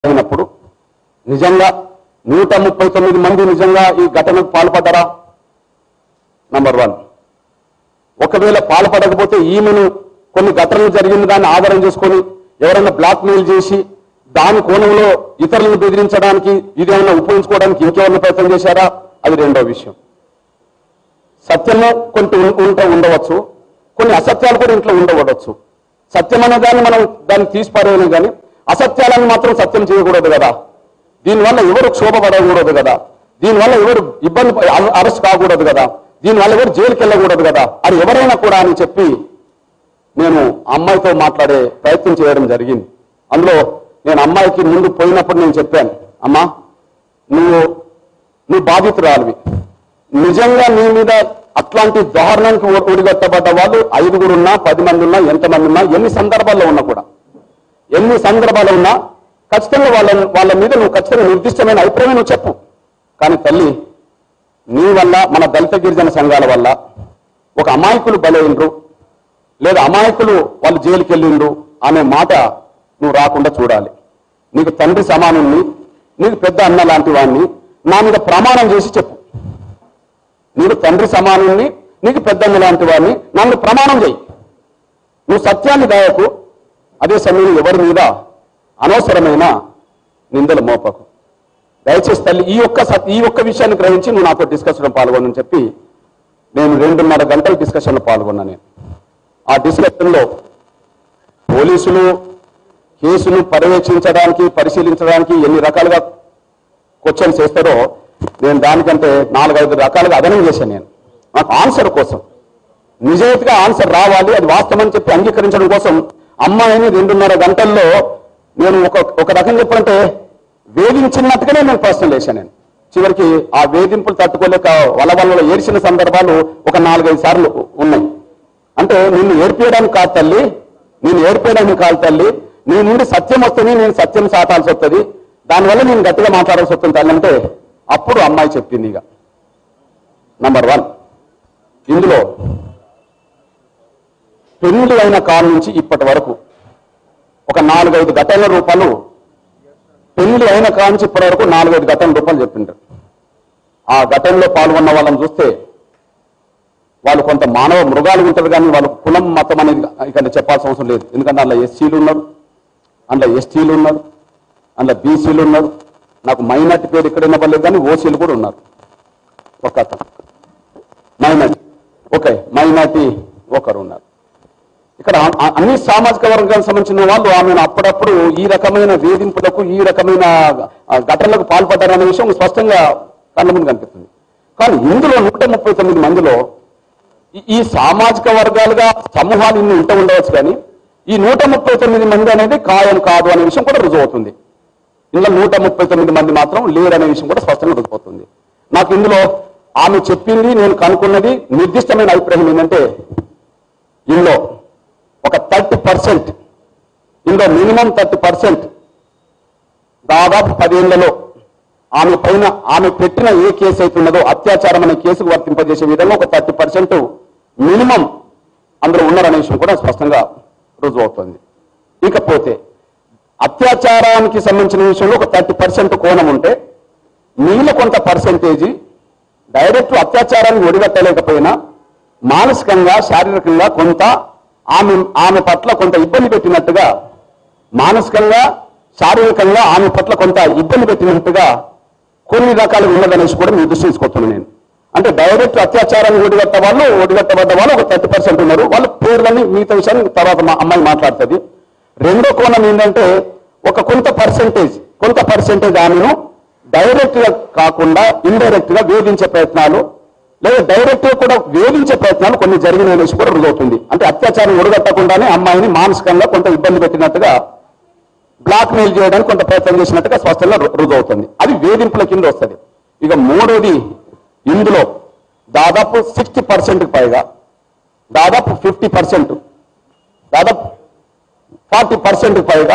అయినప్పుడు నిజంగా నూట ముప్పై తొమ్మిది మంది నిజంగా ఈ ఘటనకు పాల్పడ్డారా నంబర్ వన్ ఒకవేళ పాల్పడకపోతే ఈమెను కొన్ని ఘటనలు జరిగిన దాన్ని ఆధారం చేసుకొని ఎవరైనా బ్లాక్ మెయిల్ చేసి దాని కోణంలో ఇతరులను బెదిరించడానికి ఇదేమైనా ఉపయోగించుకోవడానికి ఇంకేమైనా ప్రయత్నం చేశారా అది రెండో విషయం సత్యము కొంత ఉం- ఉంట ఉండవచ్చు కొన్ని అసత్యాలు కూడా ఇంట్లో ఉండవచ్చు సత్యం అనే దాన్ని మనం దాన్ని తీసిపారేయలేం కానీ అసత్యాలను మాత్రం సత్యం చేయకూడదు కదా దీనివల్ల ఎవరు క్షోభపడకూడదు కదా దీనివల్ల ఎవరు ఇబ్బంది ప- అర- అరెస్ట్ కాకూడదు కదా దీనివల్ల ఎవరు జైలుకి వెళ్ళకూడదు కదా అది ఎవరైనా కూడా అని చెప్పి నేను అమ్మాయితో మాట్లాడే ప్రయత్నం చేయడం జరిగింది అందులో నేను అమ్మాయికి ముందు పోయినప్పుడు నేను చెప్పాను అమ్మా నువ్వు నువ్వు బాధితురాలివి నిజంగా నీ మీద అట్లాంటి దారుణానికి ఒ- ఒడిగట్టబడ్డ వాళ్ళు ఐదుగురు ఉన్నా పది మంది ఉన్నా ఎంతమంది ఉన్నా ఎన్ని సందర్భాల్లో ఉన్నా కూడా ఎన్ని సందర్భాలు ఉన్నా ఖచ్చితంగా వాళ్ళ వాళ్ళ మీద నువ్వు ఖచ్చితంగా నిర్దిష్టమైన అభిప్రాయం నువ్వు చెప్పు కానీ తల్లి నీ వల్ల మన దళిత గిరిజన సంఘాల వల్ల ఒక అమాయకులు బలైనరు లేదా అమాయకులు వాళ్ళు జైలుకి వెళ్ళిండ్రు అనే మాట నువ్వు రాకుండా చూడాలి నీకు తండ్రి సమానుణ్ణి నీకు పెద్ద అన్న లాంటి వాడిని నా మీద ప్రమాణం చేసి చెప్పు నీకు తండ్రి సమానుణ్ణి నీకు పెద్ద అన్న లాంటి వాడిని నా మీద ప్రమాణం చేయి నువ్వు సత్యాన్ని దాయకు అదే సమయంలో ఎవరి మీద అనవసరమైన నిందలు మోపకు దయచేసి తల్లి ఈ ఒక్క సత్- ఈ ఒక్క విషయాన్ని గ్రహించి నువ్వు నాతో డిస్కషన్ పాల్గొనని చెప్పి నేను రెండున్నర గంటల డిస్కషన్లో పాల్గొన్నా నేను ఆ డిస్కషన్లో పోలీసులు కేసును పర్యవేక్షించడానికి పరిశీలించడానికి ఎన్ని రకాలుగా క్వశ్చన్స్ చేస్తారో నేను దానికంటే నాలుగైదు రకాలుగా అదనం చేశాను నేను నాకు ఆన్సర్ కోసం నిజాయితీగా ఆన్సర్ రావాలి అది వాస్తవం అని చెప్పి అంగీకరించడం కోసం అమ్మాయిని రెండున్నర గంటల్లో నేను ఒక ఒక రకం చెప్పాలంటే వేధించినట్టుగానే నేను ప్రశ్నలు వేశాను నేను చివరికి ఆ వేధింపులు తట్టుకోలేక వల వలలో ఏడ్చిన సందర్భాలు ఒక నాలుగైదు సార్లు ఉన్నాయి అంటే నిన్ను ఏర్పేయడానికి కాదు తల్లి నేను ఏర్పేయడానికి కాదు తల్లి నీ నుండి సత్యం వస్తుంది నేను సత్యం సాటాల్సి వస్తుంది దానివల్ల నేను గట్టిగా మాట్లాడాల్సి వస్తుంది తల్లి అంటే అప్పుడు అమ్మాయి చెప్పింది ఇక నంబర్ వన్ ఇందులో పెళ్లి అయిన కాలం నుంచి ఇప్పటి వరకు ఒక నాలుగైదు ఘటనల రూపాయలు పెళ్లి అయిన కాలం నుంచి ఇప్పటి వరకు నాలుగైదు ఘటనల రూపాయలు చెప్పింటారు ఆ ఘటనలో పాల్గొన్న వాళ్ళని చూస్తే వాళ్ళు కొంత మానవ మృగాలు ఉంటారు కానీ వాళ్ళు కులం మతం అనేది ఇక చెప్పాల్సిన అవసరం లేదు ఎందుకంటే అందులో ఎస్సీలు ఉన్నారు అందులో ఎస్టీలు ఉన్నారు అందులో బీసీలు ఉన్నారు నాకు మైనార్టీ పేరు ఇక్కడ వినపడలేదు కానీ ఓసీలు కూడా ఉన్నారు ఒక అతను మైనార్టీ ఓకే మైనార్టీ ఒకరు ఉన్నారు ఇక్కడ అ- అ- అన్ని సామాజిక వర్గాలకు సంబంధించిన వాళ్ళు ఆమెను అప్పుడప్పుడు ఈ రకమైన వేధింపులకు ఈ రకమైన ఆ, ఘటనలకు పాల్పడ్డారనే విషయం స్పష్టంగా కళ్ళ ముందు కనిపిస్తుంది కానీ ఇందులో నూట ముప్పై తొమ్మిది మందిలో ఈ- ఈ సామాజిక వర్గాలుగా సమూహాలు ఇన్ని ఉంటూ ఉండవచ్చు కానీ ఈ నూట ముప్పై తొమ్మిది మంది అనేది ఖాయం కాదు అనే విషయం కూడా రుజువు అవుతుంది ఇందులో నూట ముప్పై తొమ్మిది మంది మాత్రం లేరు అనే విషయం కూడా స్పష్టంగా రుజువుతుంది నాకు ఇందులో ఆమె చెప్పింది నేను కనుక్కున్నది నిర్దిష్టమైన అభిప్రాయం ఏంటంటే ఇందులో ఒక థర్టీ పర్సెంట్ ఇందులో మినిమం థర్టీ పర్సెంట్ దాదాపు పదేళ్లలో ఆమె పైన ఆమె పెట్టిన ఏ కేసు అయితే ఉన్నదో అత్యాచారం అనే కేసుకు వర్తింపజేసే విధంగా ఒక థర్టీ పర్సెంట్ మినిమం అందులో ఉన్నారనే విషయం కూడా స్పష్టంగా రుజువు అవుతుంది ఇకపోతే అత్యాచారానికి సంబంధించిన విషయంలో ఒక థర్టీ పర్సెంట్ కోణం ఉంటే మిగిలిన కొంత పర్సెంటేజీ డైరెక్ట్ అత్యాచారాన్ని ఒడిగట్టలేకపోయినా మానసికంగా శారీరకంగా కొంత ఆమె ఆమె పట్ల కొంత ఇబ్బంది పెట్టినట్టుగా మానసికంగా శారీరకంగా ఆమె పట్ల కొంత ఇబ్బంది పెట్టినట్టుగా కొన్ని రకాలు ఉన్నదనేసి కూడా మీ దృష్టి తీసుకొస్తున్నాను నేను అంటే డైరెక్ట్ అత్యాచారాన్ని ఒడిగట్ట వాళ్ళు ఒడిగట్టబడ్డ వాళ్ళు ఒక థర్టీ పర్సెంట్ ఉన్నారు వాళ్ళ పేర్లన్నీ మిగతా విషయాన్ని తర్వాత మా అమ్మాయి మాట్లాడుతుంది రెండో కోణం ఏంటంటే ఒక కొంత పర్సెంటేజ్ కొంత పర్సెంటేజ్ ఆమెను డైరెక్ట్ గా కాకుండా ఇండైరెక్ట్ గా వేధించే ప్రయత్నాలు లేదా డైరెక్ట్ గా కూడా వేధించే ప్రయత్నాలు కొన్ని జరిగినాయి అనేసి కూడా రుజువుతుంది అంటే అత్యాచారం ఒడగట్టకుండానే అమ్మాయిని మానసికంగా కొంత ఇబ్బంది పెట్టినట్టుగా బ్లాక్ మెయిల్ చేయడానికి కొంత ప్రయత్నం చేసినట్టుగా స్పష్టంగా రు- రుజువుతుంది అది వేధింపుల కింద వస్తుంది ఇక మూడోది ఇందులో దాదాపు సిక్స్టీ పర్సెంట్కి పైగా దాదాపు ఫిఫ్టీ పర్సెంట్ దాదాపు ఫార్టీ పర్సెంట్కి పైగా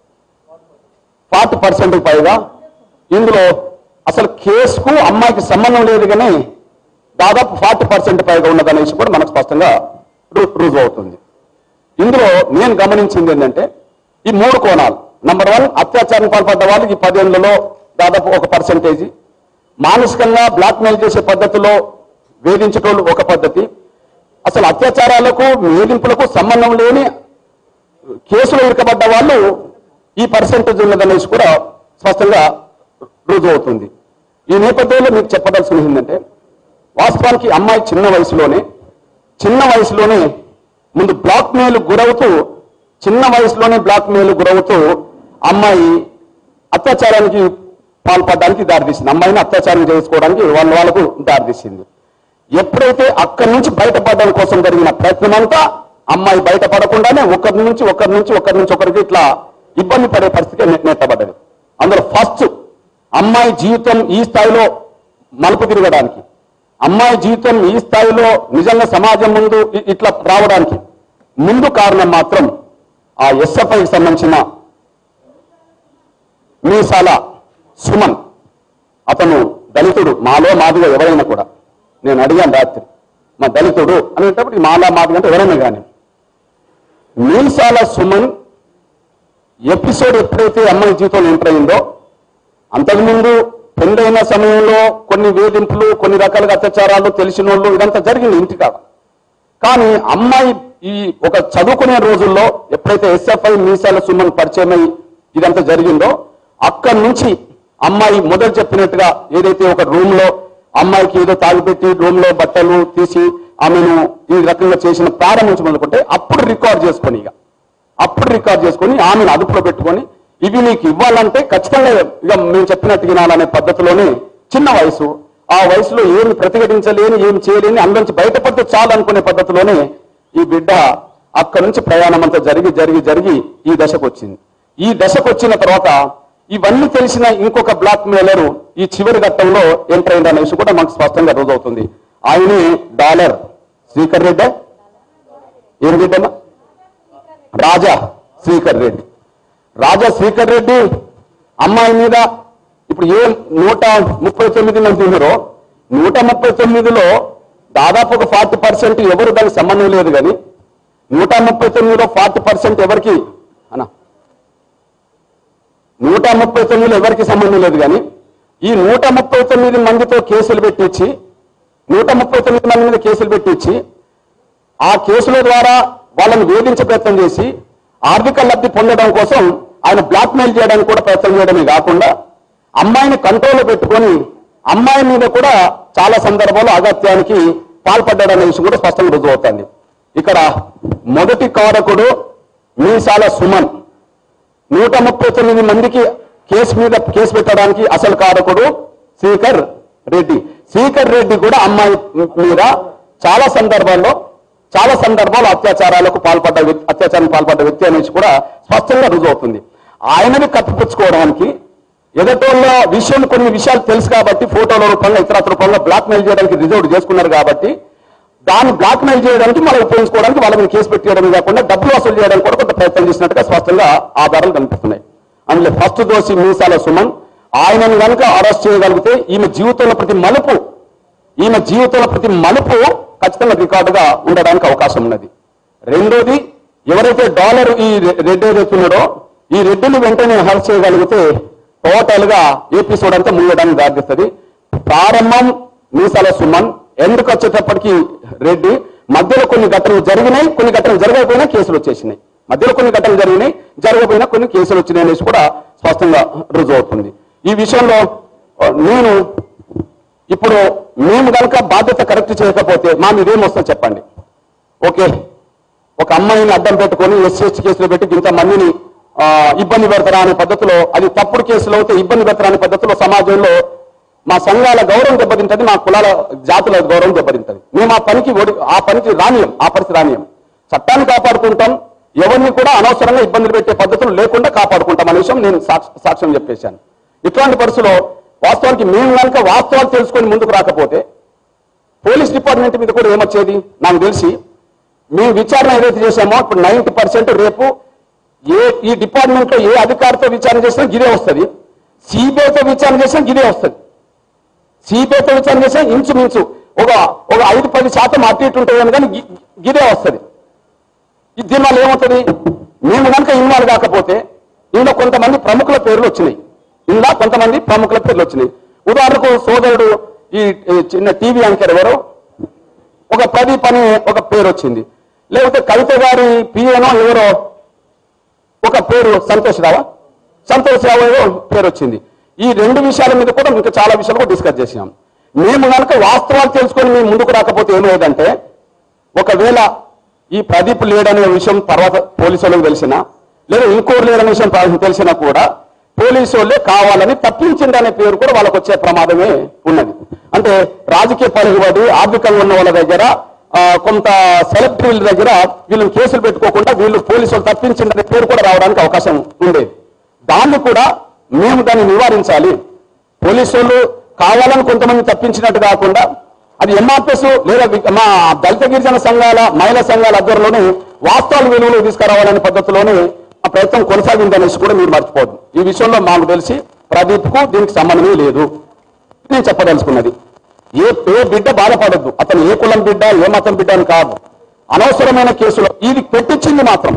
ఫార్టీ పర్సెంట్కి పైగా ఇందులో అసలు కేసుకు అమ్మాయికి సంబంధం లేదు కానీ దాదాపు ఫార్టీ పర్సెంట్ పైగా ఉన్నదనేసి కూడా మనకు స్పష్టంగా రు- రుజువు అవుతుంది ఇందులో నేను గమనించింది ఏంటంటే ఈ మూడు కోణాలు నంబర్ వన్ అత్యాచారం పాల్పడ్డ వాళ్ళు ఈ పదేళ్లలో దాదాపు ఒక పర్సంటేజీ మానసికంగా బ్లాక్మెయిల్ చేసే పద్ధతిలో వేధించటోళ్ళు ఒక పద్ధతి అసలు అత్యాచారాలకు వేధింపులకు సంబంధం లేని కేసులో ఇరకబడ్డ వాళ్ళు ఈ పర్సంటేజ్ ఉన్నదనేసి కూడా స్పష్టంగా రుజువు అవుతుంది ఈ నేపథ్యంలో మీకు చెప్పదలసింది ఏంటంటే వాస్తవానికి అమ్మాయి చిన్న వయసులోనే చిన్న వయసులోనే ముందు బ్లాక్ మెయిల్ గురవుతూ చిన్న వయసులోనే బ్లాక్ మెయిల్ గురవుతూ అమ్మాయి అత్యాచారానికి పాల్పడడానికి దారితీసింది అమ్మాయిని అత్యాచారం చేసుకోవడానికి వాళ్ళ వాళ్ళకు దారితీసింది ఎప్పుడైతే అక్కడి నుంచి బయటపడడం కోసం జరిగిన ప్రయత్నం అంతా అమ్మాయి బయటపడకుండానే ఒకరి నుంచి ఒకరి నుంచి ఒకరి నుంచి ఒకరికి ఇట్లా ఇబ్బంది పడే పరిస్థితి నె- నెట్టబడ్డది అందులో ఫస్ట్ అమ్మాయి జీవితం ఈ స్థాయిలో మలుపు తిరగడానికి అమ్మాయి జీవితం ఈ స్థాయిలో నిజంగా సమాజం ముందు ఇ- ఇట్లా రావడానికి ముందు కారణం మాత్రం ఆ ఎస్ఎఫ్ఐకి సంబంధించిన మీసాల సుమన్ అతను దళితుడు మాలో మాదిగా ఎవరైనా కూడా నేను అడిగాను రాత్రి మా దళితుడు అనేటప్పుడు ఈ మాలా మాదిగా అంటే ఎవరైనా కానీ మీసాల సుమన్ ఎపిసోడ్ ఎప్పుడైతే అమ్మాయి జీవితంలో ఎంటర్ అయిందో అంతకుముందు పెళ్ళైన సమయంలో కొన్ని వేధింపులు కొన్ని రకాలుగా అత్యాచారాలు తెలిసిన వాళ్ళు ఇదంతా జరిగింది ఇంటికాడ కానీ అమ్మాయి ఈ ఒక చదువుకునే రోజుల్లో ఎప్పుడైతే ఎస్ఎఫ్ఐ మీసాల సుమన్ పరిచయం అయి ఇదంతా జరిగిందో అక్కడి నుంచి అమ్మాయి మొదలు చెప్పినట్టుగా ఏదైతే ఒక రూమ్ లో అమ్మాయికి ఏదో తాగిపెట్టి రూమ్ లో బట్టలు తీసి ఆమెను ఈ రకంగా చేసిన ప్రారంభించి మొదలుకుంటే అప్పుడు రికార్డ్ చేసుకొని ఇక అప్పుడు రికార్డ్ చేసుకొని ఆమెను అదుపులో పెట్టుకొని ఇవి నీకు ఇవ్వాలంటే ఖచ్చితంగా ఇక మేము చెప్పినట్టు వినాలనే పద్ధతిలోనే చిన్న వయసు ఆ వయసులో ఏమి ప్రతిఘటించలేని ఏమి చేయలేని అందులోంచి బయటపడితే చాలు అనుకునే పద్ధతిలోనే ఈ బిడ్డ అక్కడి నుంచి ప్రయాణం అంతా జరిగి జరిగి జరిగి ఈ దశకు వచ్చింది ఈ దశకు వచ్చిన తర్వాత ఇవన్నీ తెలిసిన ఇంకొక బ్లాక్ మెయిలర్ ఈ చివరి ఘట్టంలో ఎంటర్ అయింది అనే విషయం కూడా మనకు స్పష్టంగా రుజువుతుంది ఆయనే డాలర్ శ్రీకర్ రెడ్డి ఏం రెడ్డమ్మా రాజా శ్రీకర్ రెడ్డి రాజా శ్రీకర్ రెడ్డి అమ్మాయి మీద ఇప్పుడు ఏ నూట ముప్పై తొమ్మిది మంది ఉన్నారో నూట ముప్పై తొమ్మిదిలో దాదాపు ఒక ఫార్టీ పర్సెంట్ ఎవరు దానికి సంబంధం లేదు కానీ నూట ముప్పై తొమ్మిదిలో ఫార్టీ పర్సెంట్ ఎవరికి అన్నా నూట ముప్పై తొమ్మిదిలో ఎవరికి సంబంధం లేదు కానీ ఈ నూట ముప్పై తొమ్మిది మందితో కేసులు పెట్టించి నూట ముప్పై తొమ్మిది మంది మీద కేసులు పెట్టించి ఆ కేసుల ద్వారా వాళ్ళని వేధించే ప్రయత్నం చేసి ఆర్థిక లబ్ధి పొందడం కోసం ఆయన బ్లాక్మెయిల్ చేయడానికి కూడా ప్రయత్నం చేయడమే కాకుండా అమ్మాయిని కంట్రోల్లో పెట్టుకొని అమ్మాయి మీద కూడా చాలా సందర్భాల్లో అగత్యానికి పాల్పడ్డాడనే విషయం కూడా స్పష్టంగా రుజువవుతుంది ఇక్కడ మొదటి కారకుడు మీసాల సుమన్ నూట ముప్పై తొమ్మిది మందికి కేసు మీద కేసు పెట్టడానికి అసలు కారకుడు శ్రీకర్ రెడ్డి శ్రీకర్ రెడ్డి కూడా అమ్మాయి మీద చాలా సందర్భాల్లో చాలా సందర్భాల్లో అత్యాచారాలకు పాల్పడ్డ వ్యక్తి అత్యాచారం పాల్పడ్డ వ్యక్తి అనేసి కూడా స్పష్టంగా రుజువు అవుతుంది ఆయనని కప్పిపుచ్చుకోవడానికి ఎదటోళ్ళ విషయం కొన్ని విషయాలు తెలుసు కాబట్టి ఫోటోల రూపంగా ఇతర రూపంగా బ్లాక్ మెయిల్ చేయడానికి రిజర్వ్ చేసుకున్నారు కాబట్టి దాన్ని బ్లాక్ మెయిల్ చేయడానికి మనం ఉపయోగించుకోవడానికి వాళ్ళ మీద కేసు పెట్టేయడమే కాకుండా డబ్బులు వసూలు చేయడానికి కూడా కొంత ప్రయత్నం చేసినట్టుగా స్పష్టంగా ఆధారాలు కనిపిస్తున్నాయి అందులో ఫస్ట్ దోషి మీసాల సుమన్ ఆయనను కనుక అరెస్ట్ చేయగలిగితే ఈమె జీవితంలో ప్రతి మలుపు ఈమె జీవితంలో ప్రతి మలుపు ఖచ్చితంగా రికార్డుగా ఉండడానికి అవకాశం ఉన్నది రెండోది ఎవరైతే డాలర్ ఈ రె- రెడ్ ఏదైతే ఉన్నాడో ఈ రెడ్డిని వెంటనే అరెస్ట్ చేయగలిగితే టోటల్ గా ఎపిసోడ్ అంతా ముగియడానికి దారితీస్తుంది ప్రారంభం మీసాల సుమన్ ఎందుకు వచ్చేటప్పటికి రెడ్డి మధ్యలో కొన్ని ఘటనలు జరిగినాయి కొన్ని ఘటనలు జరగకపోయినా కేసులు వచ్చేసినాయి మధ్యలో కొన్ని ఘటనలు జరిగినాయి జరగకపోయినా కొన్ని కేసులు వచ్చినాయి అనేసి కూడా స్పష్టంగా రుజువు అవుతుంది ఈ విషయంలో ఆ, నేను ఇప్పుడు మేము కనుక బాధ్యత కరెక్ట్ చేయకపోతే మా మీద ఏమొస్తుందో చెప్పండి ఓకే ఒక అమ్మాయిని అడ్డం పెట్టుకొని ఎస్సీ ఎస్టీ కేసులు పెట్టి ఇంత మందిని ఆ, ఇబ్బంది పెడతారా అనే పద్ధతిలో అది తప్పుడు కేసులు అయితే ఇబ్బంది పెడతారా అనే పద్ధతిలో సమాజంలో మా సంఘాల గౌరవం దెబ్బతింటది మా కులాల జాతుల గౌరవం దెబ్బతింటది మేము ఆ పనికి ఓడి- ఆ పనికి రానియం ఆ పరిస్థితి రానియం చట్టాన్ని కాపాడుకుంటాం ఎవరిని కూడా అనవసరంగా ఇబ్బందులు పెట్టే పద్ధతులు లేకుండా కాపాడుకుంటాం అనే విషయం నేను సాక్ష- సాక్ష్యం చెప్పేశాను ఇట్లాంటి పరిస్థితుల్లో వాస్తవానికి మేము కనుక వాస్తవాలు తెలుసుకొని ముందుకు రాకపోతే పోలీస్ డిపార్ట్మెంట్ మీద కూడా ఏమొచ్చేది నాకు తెలిసి మేము విచారణ ఏదైతే చేశామో ఇప్పుడు నైన్టీ పర్సెంట్ రేపు ఏ ఈ డిపార్ట్మెంట్ లో ఏ అధికారితో విచారణ చేసినా గిదే వస్తుంది సిబిఐతో విచారణ చేసినా గిదే వస్తుంది సిబిఐతో విచారణ చేసినా ఇంచుమించు ఒక ఒక ఐదు పది శాతం అటు ఇటు ఉంటుంది కానీ గి- గిదే వస్తుంది ఇది దీనివల్ల ఏమవుతుంది మేము కనుక ఇన్వాల్వ్ కాకపోతే ఇందులో కొంతమంది ప్రముఖుల పేర్లు వచ్చినాయి ఇందులో కొంతమంది ప్రముఖుల పేర్లు వచ్చినాయి ఉదాహరణకు సోదరుడు ఈ ఈ చిన్న టీవీ యాంకర్ ఎవరు ఒక ప్రదీప్ అని ఒక పేరు వచ్చింది లేకపోతే కవిత గారి పిఏనో ఎవరో ఒక పేరు సంతోష్ రావా సంతోష్ రావు ఏదో పేరు వచ్చింది ఈ రెండు విషయాల మీద కూడా ఇంకా చాలా విషయాలు కూడా డిస్కస్ చేసినాం మేము కనుక వాస్తవాలు తెలుసుకొని మేము ముందుకు రాకపోతే ఏమయ్యేదంటే ఒకవేళ ఈ ప్రదీప్ లేడనే విషయం తర్వాత పోలీసు వాళ్ళకి తెలిసినా లేదా ఇంకోరు లేడనే విషయం ప్రా- తెలిసినా కూడా పోలీసు వాళ్ళే కావాలని తప్పించింది అనే పేరు కూడా వాళ్ళకి వచ్చే ప్రమాదమే ఉన్నది అంటే రాజకీయ పలుకుబడి ఆర్థికంగా ఉన్న వాళ్ళ దగ్గర ఆ, కొంత సెలబ్రిటీల దగ్గర వీళ్ళని కేసులు పెట్టుకోకుండా వీళ్ళు పోలీసులు తప్పించింది అనే పేరు కూడా రావడానికి అవకాశం ఉండేది దాన్ని కూడా మేము దాన్ని నివారించాలి పోలీసు వాళ్ళు కావాలని కొంతమంది తప్పించినట్టు కాకుండా అది ఎంఆర్పిఎస్ లేదా వి- మా దళిత గిరిజన సంఘాల మహిళా సంఘాల ఆధ్వర్యంలోనే వాస్తవాల విలువలు తీసుకురావాలనే పద్ధతిలోనే ఆ ప్రయత్నం కొనసాగిందనేసి కూడా మీరు మర్చిపోవద్దు ఈ విషయంలో మాకు తెలిసి ప్రదీప్ కు దీనికి సంబంధమే లేదు నేను చెప్పదలుచుకున్నది ఏ ఏ బిడ్డ బాధపడద్దు అతను ఏ కులం బిడ్డ ఏ మతం బిడ్డ అని కాదు అనవసరమైన కేసులో ఇది పెట్టించింది మాత్రం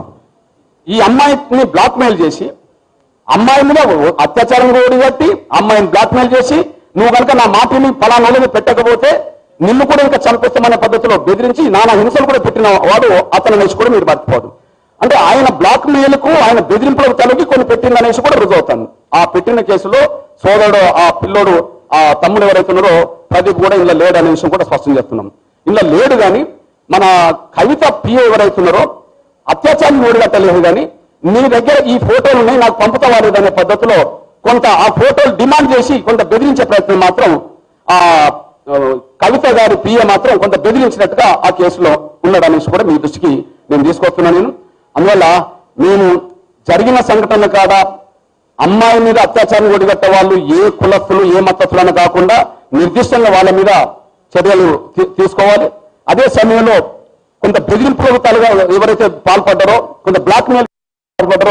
ఈ అమ్మాయిని బ్లాక్మెయిల్ చేసి అమ్మాయి మీద అత్యాచారం కూడా కట్టి అమ్మాయిని బ్లాక్మెయిల్ చేసి నువ్వు కనుక నా మాటని ఫలానాలని పెట్టకపోతే నిన్ను కూడా ఇంకా చంపిస్తామనే పద్ధతిలో బెదిరించి నానా హింసలు కూడా పెట్టిన వాడు అతను అనేసి కూడా మీరు మర్చిపోదు అంటే ఆయన బ్లాక్ మెయిల్కు ఆయన బెదిరింపులకు తలకి కొన్ని పెట్టింది అనేసి కూడా రుజువు అవుతాను ఆ పెట్టిన కేసులో సోదరుడు ఆ పిల్లోడు ఆ తమ్ముడు ఎవరైతే ఉన్నారో ప్రదీప్ కూడా ఇలా లేడు అనే విషయం కూడా స్పష్టం చేస్తున్నాం ఇలా లేడు కానీ మన కవిత పిఏ ఎవరైతే ఉన్నారో అత్యాచారం ఓడిగట్టలేదు కానీ నీ దగ్గర ఈ ఫోటోలు ఉన్నాయి నాకు పంపుతావా లేదనే పద్ధతిలో కొంత ఆ ఫోటోలు డిమాండ్ చేసి కొంత బెదిరించే ప్రయత్నం మాత్రం ఆ ఆ, కవిత గారి పిఏ మాత్రం కొంత బెదిరించినట్టుగా ఆ కేసులో ఉన్నాడనేసి కూడా మీ దృష్టికి నేను తీసుకొస్తున్నాను నేను అందువల్ల నేను జరిగిన సంఘటన కాడ అమ్మాయి మీద అత్యాచారం ఒడిగట్టే వాళ్ళు ఏ కులస్తులు ఏ మతస్థులను కాకుండా నిర్దిష్టంగా వాళ్ళ మీద చర్యలు తీ- తీసుకోవాలి అదే సమయంలో కొంత బెదిరింపులకు తలగా ఎవరైతే పాల్పడ్డారో కొంత బ్లాక్ మెయిల్ పాల్పడ్డారో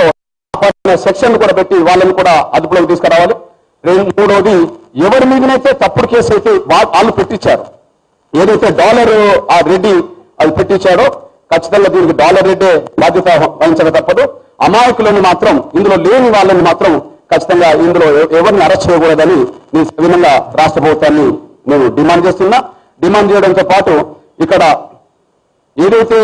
సెక్షన్ కూడా పెట్టి వాళ్ళని కూడా అదుపులోకి తీసుకురావాలి రెండు మూడవది ఎవరి మీదనైతే తప్పుడు కేసు అయితే వా- వాళ్ళు పెట్టించారు ఏదైతే డాలర్ ఆ రెడ్డి అది పెట్టించాడో ఖచ్చితంగా దీనికి డాలర్ రెడ్డే బాధ్యత వహించక తప్పదు అమాయకులను మాత్రం ఇందులో లేని వాళ్ళని మాత్రం ఖచ్చితంగా ఇందులో ఎ- ఎవరిని అరెస్ట్ చేయకూడదని నేను సవినంగా రాష్ట్ర ప్రభుత్వాన్ని నేను డిమాండ్ చేస్తున్నా డిమాండ్ చేయడంతో పాటు ఇక్కడ ఏదైతే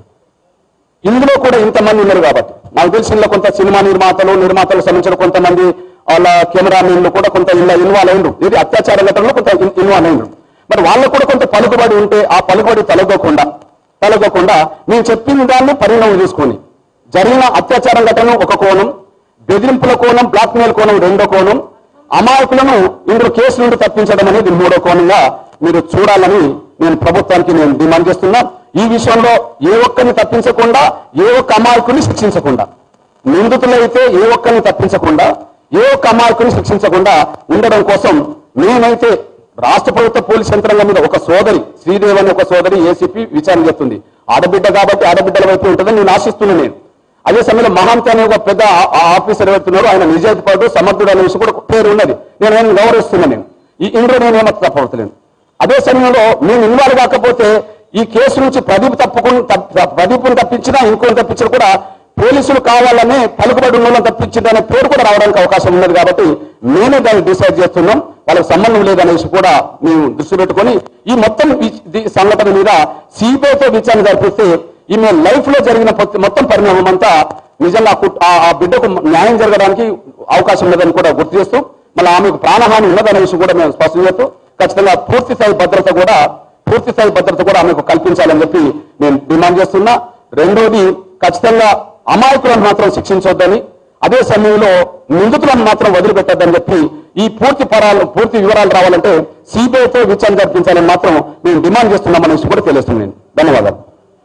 ఇందులో కూడా ఇంతమంది ఉన్నారు కాబట్టి నాకు తెలిసి ఇందులో కొంత సినిమా నిర్మాతలు నిర్మాతలకు సంబంధించిన కొంతమంది వాళ్ళ కెమెరామెన్లు కూడా కొంత ఇలా ఇన్వాల్వ్ అయ్యిండ్రు ఇది అత్యాచార ఘటనలో కొంత ఇన్- ఇన్వాల్వ్ అయ్యిండ్రు మరి వాళ్ళకు కూడా కొంత పలుకుబడి ఉంటే ఆ పలుకుబడి తొలగకుండా తొలగకుండా నేను చెప్పిన దాన్ని పరిణామం తీసుకొని జరిగిన అత్యాచార ఘటన ఒక కోణం బెదిరింపుల కోణం బ్లాక్మెయిల్ కోణం రెండో కోణం అమాయకులను ఇందులో కేసు నుండి తప్పించడం అనేది మూడో కోణంగా మీరు చూడాలని నేను ప్రభుత్వానికి నేను డిమాండ్ చేస్తున్నా ఈ విషయంలో ఏ ఒక్కరిని తప్పించకుండా ఏ ఒక్క అమాయకుని శిక్షించకుండా నిందితులైతే ఏ ఒక్కరిని తప్పించకుండా ఏ ఒక్క అమాయకుని శిక్షించకుండా ఉండడం కోసం నేనైతే రాష్ట్ర ప్రభుత్వ పోలీస్ యంత్రాంగం మీద ఒక సోదరి శ్రీదేవి అనే ఒక సోదరి ఏసీపీ విచారణ చేస్తుంది ఆడబిడ్డ కాబట్టి ఆడబిడ్డల వైపు ఉంటుందని నేను ఆశిస్తున్నాను నేను అదే సమయంలో మహాంతి అనే ఒక పెద్ద ఆ- ఆ ఆఫీసర్ ఎవరుతున్నారో ఆయన నిజాయితీ పడు సమర్థుడు అనే విషయం కూడా ఒక పేరు ఉన్నది నేను ఆయన గౌరవిస్తున్నాను నేను ఈ ఇందులో నేను ఏమో తప్పవతలేను అదే సమయంలో నేను ఇన్వాల్వ్ కాకపోతే ఈ కేసు నుంచి ప్రదీప్ తప్పకుండా ప్రదీప్ను తప్పించినా ఇంకోని తప్పించినా కూడా పోలీసులు కావాలనే పలుకుబడి ఉన్న వాళ్ళని తప్పించింది అనే పేరు కూడా రావడానికి అవకాశం ఉన్నది కాబట్టి నేనే దాన్ని డిసైడ్ చేస్తున్నాం వాళ్ళకి సంబంధం లేదనేసి కూడా మేము దృష్టి పెట్టుకొని ఈ మొత్తం వి- ది- సంఘటన మీద సిబిఐతో విచారణ జరిపిస్తే ఈమె లైఫ్ లో జరిగిన ప్రతి- మొత్తం పరిణామం అంతా నిజంగా ఆ కు- ఆ- ఆ బిడ్డకు న్యాయం జరగడానికి అవకాశం ఉన్నదని కూడా గుర్తు చేస్తూ మళ్ళీ ఆమెకు ప్రాణహాని ఉన్నదనే విషయం కూడా మేము స్పష్టం చేస్తూ ఖచ్చితంగా పూర్తి స్థాయి భద్రత కూడా పూర్తి స్థాయి భద్రత కూడా ఆమెకు కల్పించాలని చెప్పి నేను డిమాండ్ చేస్తున్నా రెండోది ఖచ్చితంగా అమాయకులను మాత్రం శిక్షించొద్దని అదే సమయంలో నిందితులను మాత్రం వదిలిపెట్టొద్దని చెప్పి ఈ పూర్తి పరాలు పూర్తి వివరాలు రావాలంటే సిబిఐతో విచారణ జరిపించాలని మాత్రం మేము డిమాండ్ చేస్తున్నామనేసి కూడా తెలుస్తుంది నేను ధన్యవాదాలు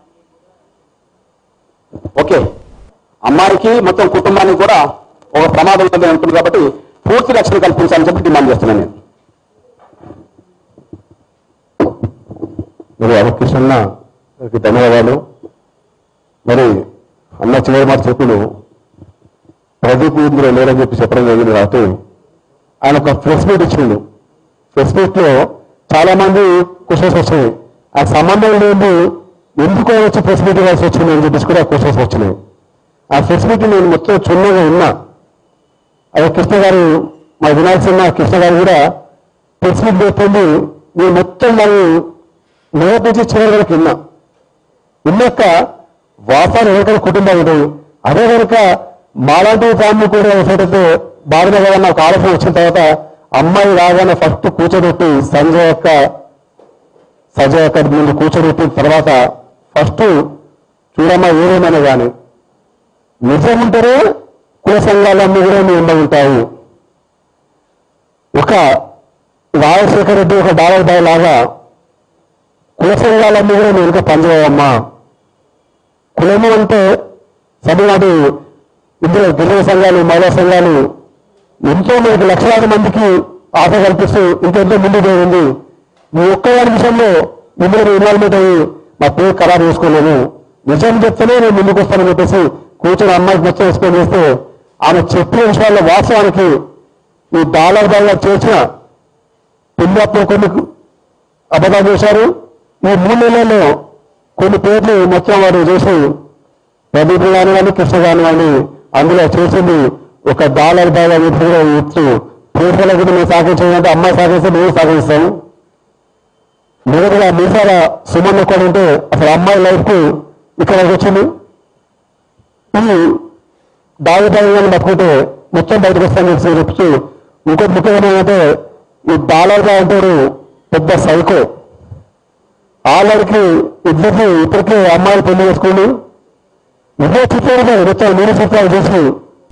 ఓకే అమ్మాయికి మొత్తం కుటుంబానికి కూడా ఒక ప్రమాదం ఉందని ఉంటుంది కాబట్టి పూర్తి రక్షణ కల్పించాలని చెప్పి డిమాండ్ చేస్తున్నాను నేను మరి అరకృష్ణ ధన్యవాదాలు మరి అన్న చివరి మాట చెప్పుడు ప్రదీప్ ఇందులో లేరని చెప్పి చెప్పడం జరిగింది కాబట్టి ఆయన ఒక ప్రెస్ మీట్ ఇచ్చిండు ప్రెస్ మీట్ లో చాలా మంది క్వశ్చన్స్ వచ్చాయి ఆ సంబంధం లేని ఎందుకు ఆయన వచ్చి ప్రెస్ మీట్ ఇవ్వాల్సి వచ్చింది అని చెప్పేసి కూడా క్వశ్చన్స్ వచ్చినాయి ఆ ప్రెస్ మీట్ నేను మొత్తం చున్నగా ఉన్నా అదే కృష్ణ గారు మా వినాయక సినిమా కృష్ణ గారు కూడా ప్రెస్ మీట్ పెట్టింది నేను మొత్తం మనం నేర్పించి చివరి వరకు విన్నా విన్నాక వాసాలు ఎవరికైనా కుటుంబాలు ఉంటాయి అదే కనుక మాలాంటి ఫ్యామిలీ కూడా ఫోటోతో బాధన కదా నాకు ఆలోచన వచ్చిన తర్వాత అమ్మాయి రాగానే ఫస్ట్ కూర్చోబెట్టి సంజయ్ యొక్క సంజయ్ యొక్క ముందు కూర్చోబెట్టిన తర్వాత ఫస్ట్ చూడమ్మా ఏదేమైనా కానీ నిజం ఉంటేనే కుల సంఘాలన్నీ కూడా మీ ఉండ ఉంటాయి ఒక రాజశేఖర రెడ్డి ఒక డాలర్ బాయ్ లాగా కుల సంఘాలన్నీ కూడా నేను ఇంకా పనిచేయమ్మా కులము అంటే సభనాడు ఇందులో గిరిజన సంఘాలు మహిళా సంఘాలు ఎంతో మందికి లక్షలాది మందికి ఆశ కల్పిస్తూ ఇంకెంతో ముందుకు పోయింది మీ ఒక్కదాని విషయంలో మిమ్మల్ని ఇన్వాల్వ్మెంట్ అయ్యి మా పేరు ఖరారు చేసుకోలేము నిజం చెప్తేనే నేను ముందుకు వస్తానని చెప్పేసి కూర్చొని అమ్మాయికి మొత్తం ఎక్స్ప్లెయిన్ చేస్తే ఆమె చెప్పిన విషయాల్లో వాస్తవానికి ఈ డాలర్ బాగా చేసిన పిల్లప్పుడు కొన్ని అబద్ధాలు చేశారు ఈ మూడు నెలల్లో కొన్ని పేర్లు మొత్తం వారు చేసి ప్రదీప్ కానివ్వండి కృష్ణ కానివ్వండి అందులో చేసింది ఒక డాలర్ బాగా కూడా ఇచ్చు పేర్ల కూడా మేము సహకరించాలంటే అమ్మాయి సహకరిస్తే మేము సహకరిస్తాము మొదటిగా మీసాల సుమన్ కూడా ఉంటే అసలు అమ్మాయి లైఫ్ కు ఇక్కడ వచ్చింది ఈ దాగదాగాన్ని పట్టుకుంటే మొత్తం బయటకు వస్తాను చెప్పి చెప్తూ ఇంకోటి ముఖ్యంగా ఏంటంటే ఈ డాలర్గా అంటారు పెద్ద సైకో ఆళ్ళకి ఇద్దరికి ఇప్పటికే అమ్మాయిలు పెళ్లి చేసుకుని ఇదే చిత్రాలు మొత్తం మూడు చిత్రాలు చేసి